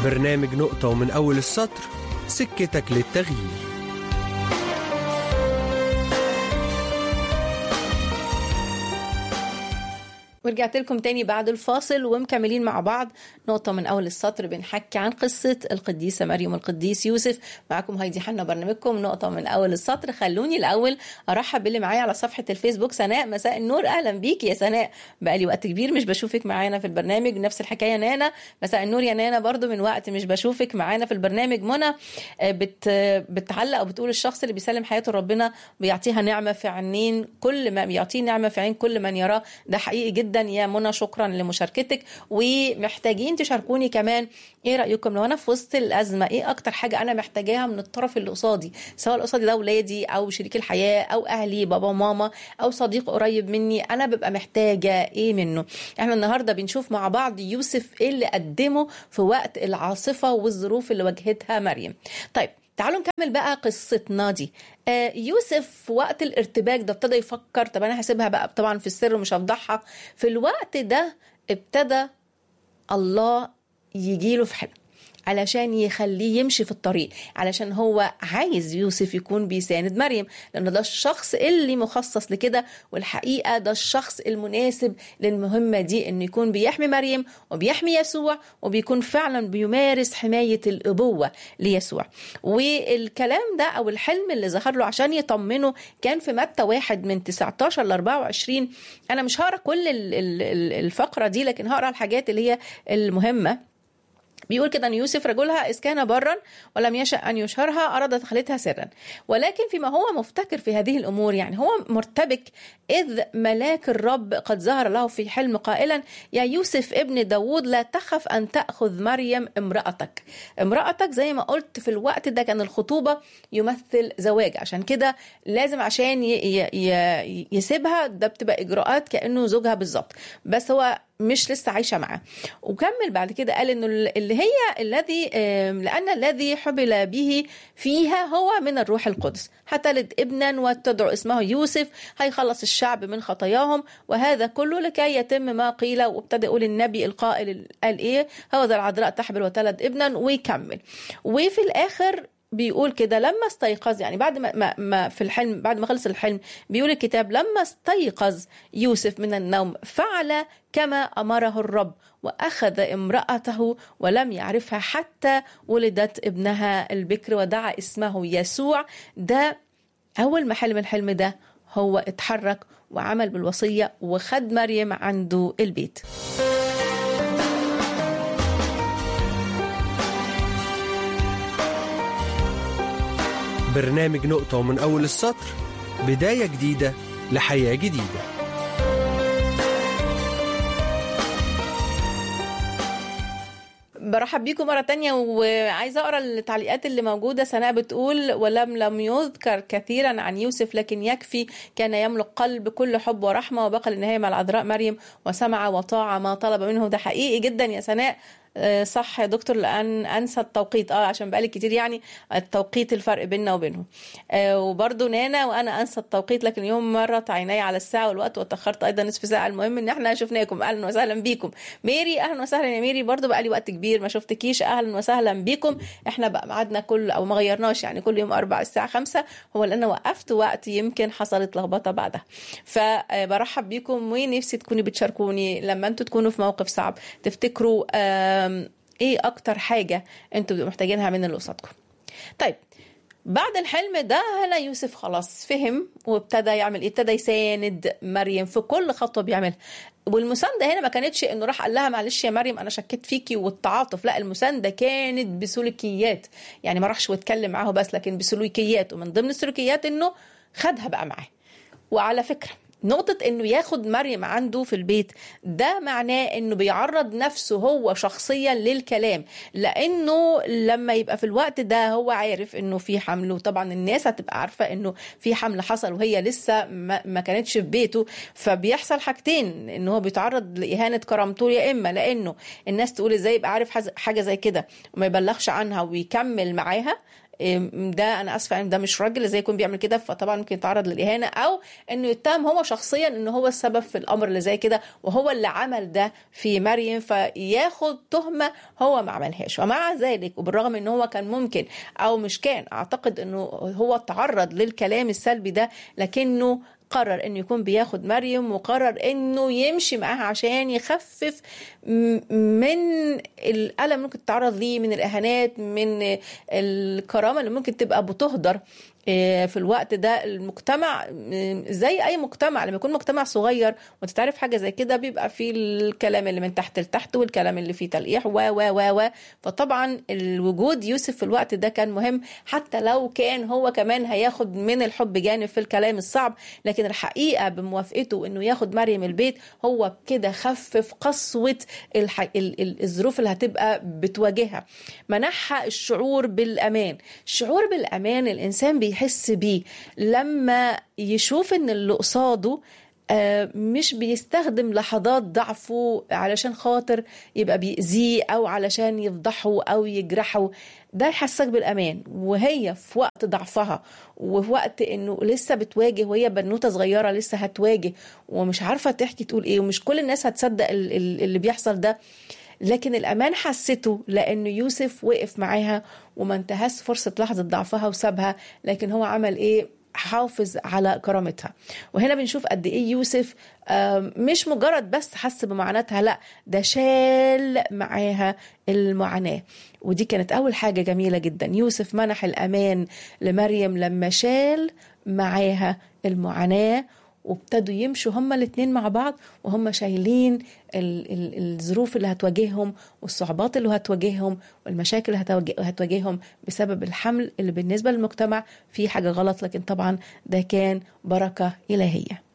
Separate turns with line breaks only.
برنامج نقطة ومن أول السطر سكتك للتغيير
ورجعت لكم تاني بعد الفاصل ومكملين مع بعض نقطة من أول السطر بنحكي عن قصة القديسة مريم والقديس يوسف معكم هايدي حنا برنامجكم نقطة من أول السطر خلوني الأول أرحب باللي معايا على صفحة الفيسبوك سناء مساء النور أهلا بيك يا سناء بقالي وقت كبير مش بشوفك معانا في البرنامج نفس الحكاية نانا مساء النور يا نانا برضو من وقت مش بشوفك معانا في البرنامج منى بت بتعلق وبتقول الشخص اللي بيسلم حياته لربنا بيعطيها نعمة في عينين كل ما بيعطيه نعمة في عين كل من يراه ده حقيقي جدا جدا يا منى شكرا لمشاركتك ومحتاجين تشاركوني كمان ايه رايكم لو انا في وسط الازمه ايه اكتر حاجه انا محتاجاها من الطرف اللي قصادي سواء اللي قصادي ده اولادي او شريك الحياه او اهلي بابا وماما او صديق قريب مني انا ببقى محتاجه ايه منه احنا النهارده بنشوف مع بعض يوسف ايه اللي قدمه في وقت العاصفه والظروف اللي واجهتها مريم طيب تعالوا نكمل بقى قصتنا دي آه يوسف في وقت الارتباك ده ابتدى يفكر طب انا هسيبها بقى طبعا في السر مش هفضحها في الوقت ده ابتدى الله يجيله في حلم علشان يخليه يمشي في الطريق علشان هو عايز يوسف يكون بيساند مريم لان ده الشخص اللي مخصص لكده والحقيقه ده الشخص المناسب للمهمه دي انه يكون بيحمي مريم وبيحمي يسوع وبيكون فعلا بيمارس حمايه الابوه ليسوع والكلام ده او الحلم اللي ظهر له عشان يطمنه كان في متى واحد من 19 ل 24 انا مش هقرا كل الفقره دي لكن هقرا الحاجات اللي هي المهمه بيقول كده ان يوسف رجلها اذ كان برا ولم يشا ان يشهرها اراد دخلتها سرا ولكن فيما هو مفتكر في هذه الامور يعني هو مرتبك اذ ملاك الرب قد ظهر له في حلم قائلا يا يوسف ابن داوود لا تخف ان تاخذ مريم امراتك امراتك زي ما قلت في الوقت ده كان الخطوبه يمثل زواج عشان كده لازم عشان يسيبها ده بتبقى اجراءات كانه زوجها بالظبط بس هو مش لسه عايشه معاه وكمل بعد كده قال انه اللي هي الذي لان الذي حبل به فيها هو من الروح القدس هتلد ابنا وتدعو اسمه يوسف هيخلص الشعب من خطاياهم وهذا كله لكي يتم ما قيل وابتدى يقول النبي القائل قال ايه هذا العذراء تحبل وتلد ابنا ويكمل وفي الاخر بيقول كده لما استيقظ يعني بعد ما, ما, ما في الحلم بعد ما خلص الحلم بيقول الكتاب لما استيقظ يوسف من النوم فعل كما امره الرب واخذ امراته ولم يعرفها حتى ولدت ابنها البكر ودعا اسمه يسوع ده اول ما حلم الحلم ده هو اتحرك وعمل بالوصيه وخد مريم عنده البيت
برنامج نقطة ومن أول السطر بداية جديدة لحياة جديدة
برحب بيكم مرة تانية وعايزة أقرأ التعليقات اللي موجودة سناء بتقول ولم لم يذكر كثيرا عن يوسف لكن يكفي كان يملك قلب كل حب ورحمة وبقى للنهاية مع العذراء مريم وسمع وطاع ما طلب منه ده حقيقي جدا يا سناء صح يا دكتور لان انسى التوقيت اه عشان بقالي كتير يعني التوقيت الفرق بيننا وبينهم آه وبرده نانا وانا انسى التوقيت لكن يوم مرت عيني على الساعه والوقت واتاخرت ايضا نصف ساعه المهم ان احنا شفناكم اهلا وسهلا بيكم ميري اهلا وسهلا يا ميري برده بقالي وقت كبير ما شفتكيش اهلا وسهلا بيكم احنا بقى ميعادنا كل او ما غيرناش يعني كل يوم اربع الساعه خمسة هو اللي انا وقفت وقت يمكن حصلت لخبطه بعدها فبرحب بيكم ونفسي تكوني بتشاركوني لما انتوا تكونوا في موقف صعب تفتكروا ايه اكتر حاجه انتوا بتبقوا محتاجينها من اللي قصادكم طيب بعد الحلم ده هنا يوسف خلاص فهم وابتدى يعمل ايه ابتدى يساند مريم في كل خطوه بيعملها والمسانده هنا ما كانتش انه راح قال لها معلش يا مريم انا شكيت فيكي والتعاطف لا المسانده كانت بسلوكيات يعني ما راحش واتكلم معاه بس لكن بسلوكيات ومن ضمن السلوكيات انه خدها بقى معاه وعلى فكره نقطة انه ياخد مريم عنده في البيت ده معناه انه بيعرض نفسه هو شخصيا للكلام لانه لما يبقى في الوقت ده هو عارف انه في حمل وطبعا الناس هتبقى عارفة انه في حمل حصل وهي لسه ما, ما كانتش في بيته فبيحصل حاجتين ان هو بيتعرض لاهانة كرامته يا اما لانه الناس تقول ازاي يبقى عارف حاجة زي كده وما يبلغش عنها ويكمل معاها إم، ده انا اسفه ان ده مش راجل ازاي يكون بيعمل كده فطبعا ممكن يتعرض للاهانه او انه يتهم هو شخصيا ان هو السبب في الامر اللي زي كده وهو اللي عمل ده في مريم فياخد تهمه هو ما عملهاش ومع ذلك وبالرغم ان هو كان ممكن او مش كان اعتقد انه هو تعرض للكلام السلبي ده لكنه قرر انه يكون بياخد مريم وقرر انه يمشي معاها عشان يخفف م- من الالم اللي ممكن تتعرض ليه من الاهانات من الكرامه اللي ممكن تبقى بتهدر إيه، في الوقت ده المجتمع م- زي اي مجتمع لما يكون مجتمع صغير وانت تعرف حاجه زي كده بيبقى فيه الكلام اللي من تحت لتحت والكلام اللي فيه تلقيح و و و و فطبعا الوجود يوسف في الوقت ده كان مهم حتى لو كان هو كمان هياخد من الحب جانب في الكلام الصعب لكن الحقيقه بموافقته انه ياخد مريم البيت هو كده خفف قسوه الح... ال... ال... الظروف اللي هتبقى بتواجهها منحها الشعور بالامان الشعور بالامان الانسان بيحس بيه لما يشوف ان اللي قصاده آه، مش بيستخدم لحظات ضعفه علشان خاطر يبقى بيأذيه أو علشان يفضحه أو يجرحه ده يحسسك بالأمان وهي في وقت ضعفها وفي وقت إنه لسه بتواجه وهي بنوتة صغيرة لسه هتواجه ومش عارفة تحكي تقول إيه ومش كل الناس هتصدق ال- ال- اللي بيحصل ده لكن الأمان حسته لأنه يوسف وقف معاها وما انتهاش فرصة لحظة ضعفها وسابها لكن هو عمل إيه حافظ على كرامتها وهنا بنشوف قد ايه يوسف آم، مش مجرد بس حس بمعاناتها لا ده شال معاها المعاناة ودي كانت أول حاجة جميلة جدا يوسف منح الأمان لمريم لما شال معاها المعاناة وابتدوا يمشوا هما الاتنين مع بعض وهم شايلين ال- ال- الظروف اللي هتواجههم والصعوبات اللي هتواجههم والمشاكل اللي هتواجه- هتواجههم بسبب الحمل اللي بالنسبة للمجتمع في حاجة غلط لكن طبعا ده كان بركة إلهية